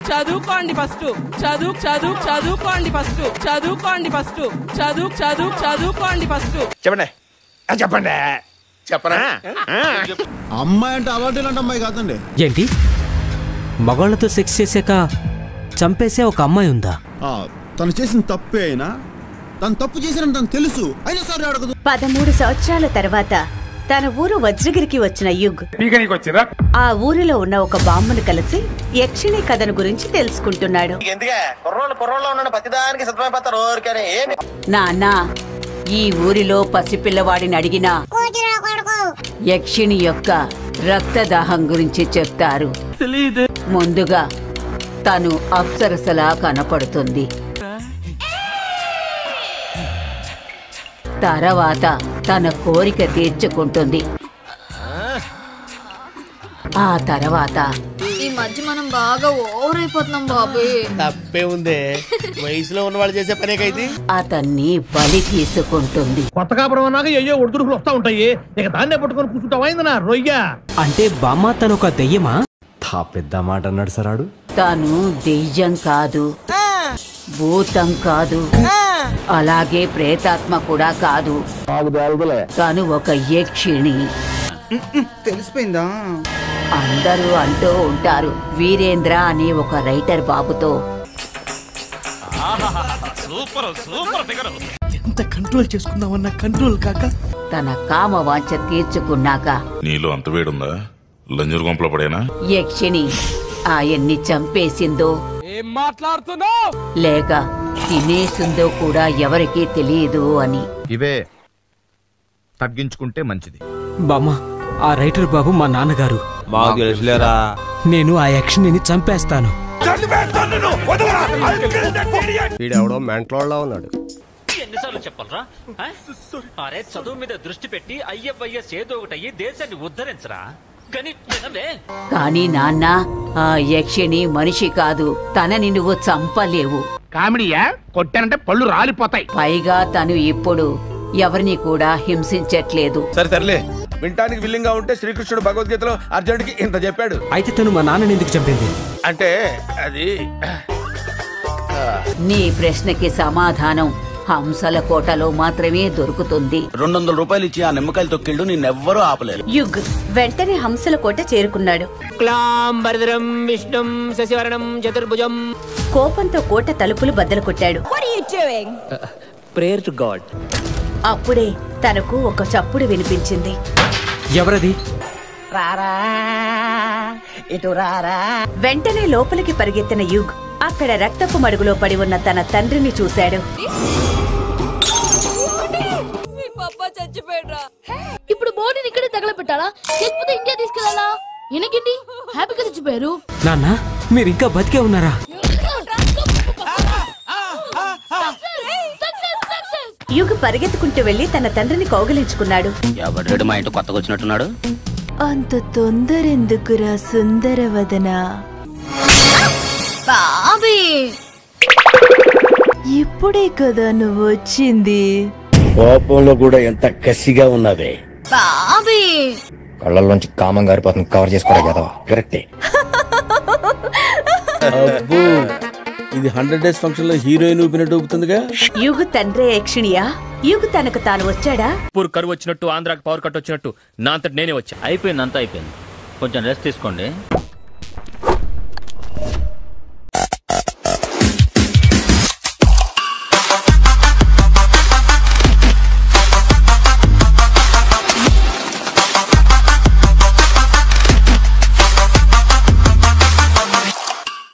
చదువుకోండి ఫస్ట్ చదువు చదువు చదువుకోండి ఫస్ట్ చదువుకోండి ఫస్ట్ చదువు చదువు చదువుకోండి ఫస్ట్ చెప్పండి ఆ, చెప్పండి చెప్పరా అమ్మాయి అంటే అలాంటి ఇలాంటి అమ్మాయి కాదండి ఏంటి మగాళ్ళతో సెక్స్ చేశాక చంపేసే ఒక అమ్మాయి ఉందా ఆ, తను చేసిన తప్పే అయినా తను తప్పు చేసిన తను తెలుసు అయినా సరే అడగదు పదమూడు సంవత్సరాల తర్వాత తన ఊరు వజ్రగిరికి వచ్చిన యుగ్ ఆ ఊరిలో ఉన్న ఒక బామ్మను కలిసి యక్షిణి కథను గురించి తెలుసుకుంటున్నాడు ఎందుకే కుర్రోళ్ళు కుర్రోళ్ళు ఉన్న ప్రతిదానికి సిద్ధమైపోతారు ఊరికనే ఏమి నాన్నా ఈ ఊరిలో పసిపిల్లవాడిని అడిగినా యక్షిణి యొక్క రక్తదాహం గురించి చెప్తారు ముందుగా తను అప్సరసలా కనపడుతుంది తర్వాత తన కోరిక తీర్చుకుంటుంది ఆ తర్వాత ఈ మధ్య మనం బాగా ఓవర్ అయిపోతున్నాం బాబు తప్పే ఉందే వయసులో ఉన్న వాళ్ళు చేసే పనేకైతే అతన్ని బలి తీసుకుంటుంది కొత్త కాపురం అన్నాక అయ్యో ఒడిదుడుకులు వస్తా ఉంటాయి ఇక దాన్నే పట్టుకొని కూర్చుంటావా నా రొయ్య అంటే బామ్మ తను ఒక దెయ్యమా తా పెద్ద మాట అన్నాడు సరాడు తను దెయ్యం కాదు భూతం కాదు అలాగే ప్రేతాత్మ కూడా కాదు తను ఒక యక్షిణి తెలిసిపోయిందా అందరూ అంటూ ఉంటారు వీరేంద్ర అనే ఒక రైటర్ బాబుతో ఎంత కంట్రోల్ చేసుకుందామన్నా కంట్రోల్ కాక తన కామ వాంఛ తీర్చుకున్నాక నీలో అంత వేడుందా లంజరు గుంపలో పడేనా యక్షిణి ఆయన్ని చంపేసిందో ఏం మాట్లాడుతున్నావు లేక తినేసిందో కూడా ఎవరికీ తెలియదు అని ఇవే తగ్గించుకుంటే మంచిది బామ్మ ఆ రైటర్ బాబు మా నాన్నగారు మాకు తెలుసులేరా నేను ఆ యక్షిణిని చంపేస్తాను వీడెవడో మెంట్లోళ్ళ ఉన్నాడు ఎన్నిసార్లు చెప్పాలరా ఆ? అరే చదువు మీద దృష్టి పెట్టి అయ్యవయ్య చేదో ఒకటయ్యి దేశాన్ని ఉద్ధరించరా కానీ వినవే కానీ నాన్న ఆ యక్షిణి మనిషి కాదు తనని నువ్వు చంపలేవు కామెడీయా కొట్టానంటే పళ్ళు రాలిపోతాయి పైగా తను ఇప్పుడు ఎవరిని కూడా హింసించట్లేదు సరే సర్లే వినటానికి విల్లింగ్ గా ఉంటే శ్రీకృష్ణుడు భగవద్గీతలో అర్జునుడికి ఇంత చెప్పాడు అయితే తను మా నాన్నని ఎందుకు చంపింది అంటే అది నీ ప్రశ్నకి సమాధానం హంసల కోటలో మాత్రమే దొరుకుతుంది రెండు వందల రూపాయలు ఇచ్చి ఆ నిమ్మకాయలు తొక్కిళ్ళు నిన్నెవ్వరూ ఆపలేరు యుగ్ వెంటనే హంసల కోట చేరుకున్నాడు క్లాంబరధరం విష్ణుం శశివరణం చతుర్భుజం కోపంతో కోట తలుపులు బద్దలు కొట్టాడు ప్రేయర్ టు గాడ్ అప్పుడే తనకు ఒక చప్పుడు వినిపించింది ఎవరది వెంటనే లోపలికి పరిగెత్తిన యుగ్ అక్కడ రక్తపు మడుగులో పడి ఉన్న తన తండ్రిని చూశాడు ఇప్పుడు బోర్డుని ఇక్కడే తగలబెట్టాలా లేకపోతే ఇండియా తీసుకెళ్ళాలా ఎనకండి హ్యాపీగా చచ్చిపోయారు నాన్న మీరు ఇంకా బతికే ఉన్నారా యుగ్ పరిగెత్తుకుంటూ వెళ్లి తన తండ్రిని కౌగిలించుకున్నాడు ఎవడు మా ఇంటి కొత్తగా వచ్చినట్టున్నాడు అంత తొందరెందుకురా సుందరవదన బాబీ ఇప్పుడే కదా నువ్వు వచ్చింది కోపంలో కూడా ఎంత కసిగా ఉన్నదే బాబీ కళ్ళల్లోంచి కామం గారిపోతుంది కవర్ చేసుకోవడం కదా కరెక్టే ఇది హండ్రెడ్ డేస్ ఫంక్షన్ లో హీరోయిన్ ఊపినట్టు ఊపుతుందిగా యుగ్ తండ్రే యక్షిణియా యుగ్ తనకు తాను వచ్చాడా పూర్ కరువు వచ్చినట్టు ఆంధ్రాకి పవర్ కట్ వచ్చినట్టు నా అంతటి నేనే వచ్చా అయిపోయింది అంతా అయిపోయింది కొంచెం రెస్ట్ తీసుకోండి